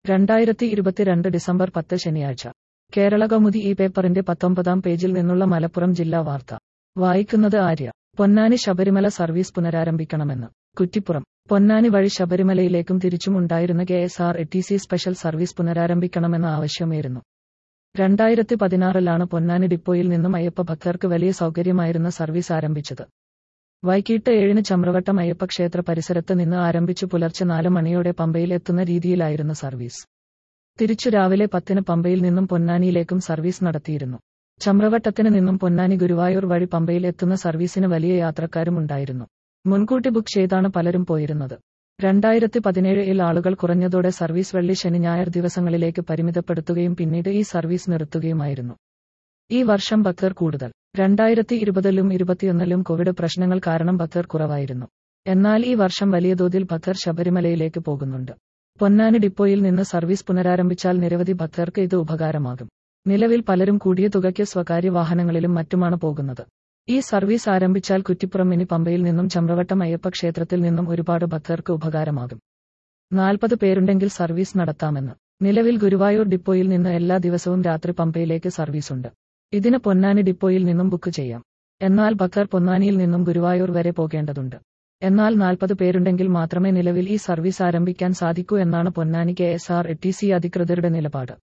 രണ്ടായിരത്തി ഇരുപത്തിരണ്ട് ഡിസംബർ പത്ത് ശനിയാഴ്ച കേരള കൗമുദി ഈ പേപ്പറിന്റെ പത്തൊമ്പതാം പേജിൽ നിന്നുള്ള മലപ്പുറം ജില്ലാ വാർത്ത വായിക്കുന്നത് ആര്യ പൊന്നാനി ശബരിമല സർവീസ് പുനരാരംഭിക്കണമെന്ന് കുറ്റിപ്പുറം പൊന്നാനി വഴി ശബരിമലയിലേക്കും തിരിച്ചും ഉണ്ടായിരുന്ന K S R T C special service പുനരാരംഭിക്കണമെന്ന ആവശ്യമേരുന്നു രണ്ടായിരത്തി പതിനാറിലാണ് പൊന്നാനി ഡിപ്പോയിൽ നിന്നും അയ്യപ്പ ഭക്തർക്ക് വലിയ സൗകര്യമായിരുന്ന സർവീസ് ആരംഭിച്ചത് വൈകിട്ട് ഏഴിന് ചമ്രവട്ടം അയ്യപ്പ ക്ഷേത്ര പരിസരത്ത് നിന്ന് ആരംഭിച്ചു പുലർച്ചെ നാല് മണിയോടെ പമ്പയിൽ എത്തുന്ന രീതിയിലായിരുന്നു സർവീസ് തിരിച്ചു രാവിലെ പത്തിന് പമ്പയിൽ നിന്നും പൊന്നാനിയിലേക്കും സർവീസ് നടത്തിയിരുന്നു ചമ്രവട്ടത്തിന് നിന്നും പൊന്നാനി ഗുരുവായൂർ വഴി പമ്പയിൽ എത്തുന്ന സർവീസിന് വലിയ യാത്രക്കാരും ഉണ്ടായിരുന്നു മുൻകൂട്ടി ബുക്ക് ചെയ്താണ് പലരും പോയിരുന്നത് രണ്ടായിരത്തി പതിനേഴിൽ ആളുകൾ കുറഞ്ഞതോടെ സർവീസ് വെള്ളി ശനി ഞായർ ദിവസങ്ങളിലേക്ക് പരിമിതപ്പെടുത്തുകയും പിന്നീട് ഈ സർവീസ് നിർത്തുകയുമായിരുന്നു ഈ വർഷം ഭക്തർ കൂടുതൽ രണ്ടായിരത്തി ഇരുപതിലും ഇരുപത്തിയൊന്നിലും കോവിഡ് പ്രശ്നങ്ങൾ കാരണം ഭക്തർ കുറവായിരുന്നു എന്നാൽ ഈ വർഷം വലിയ തോതിൽ ഭക്തർ ശബരിമലയിലേക്ക് പോകുന്നുണ്ട് പൊന്നാനി ഡിപ്പോയിൽ നിന്ന് സർവീസ് പുനരാരംഭിച്ചാൽ നിരവധി ഭക്തർക്ക് ഇത് ഉപകാരമാകും നിലവിൽ പലരും കൂടിയ തുകയ്ക്ക് സ്വകാര്യ വാഹനങ്ങളിലും മറ്റുമാണ് പോകുന്നത് ഈ സർവീസ് ആരംഭിച്ചാൽ കുറ്റിപ്പുറം മിനി പമ്പയിൽ നിന്നും ചമ്രവട്ടം അയ്യപ്പ ക്ഷേത്രത്തിൽ നിന്നും ഒരുപാട് ഭക്തർക്ക് ഉപകാരമാകും നാൽപ്പത് പേരുണ്ടെങ്കിൽ സർവീസ് നടത്താമെന്ന് നിലവിൽ ഗുരുവായൂർ ഡിപ്പോയിൽ നിന്ന് എല്ലാ ദിവസവും രാത്രി പമ്പയിലേക്ക് സർവീസുണ്ട് ഇതിന് പൊന്നാനി ഡിപ്പോയിൽ നിന്നും ബുക്ക് ചെയ്യാം എന്നാൽ ഭക്തർ പൊന്നാനിയിൽ നിന്നും ഗുരുവായൂർ വരെ പോകേണ്ടതുണ്ട് എന്നാൽ നാൽപ്പത് പേരുണ്ടെങ്കിൽ മാത്രമേ നിലവിൽ ഈ സർവീസ് ആരംഭിക്കാൻ സാധിക്കൂ എന്നാണ് Ponnani K S R T C അധികൃതരുടെ നിലപാട്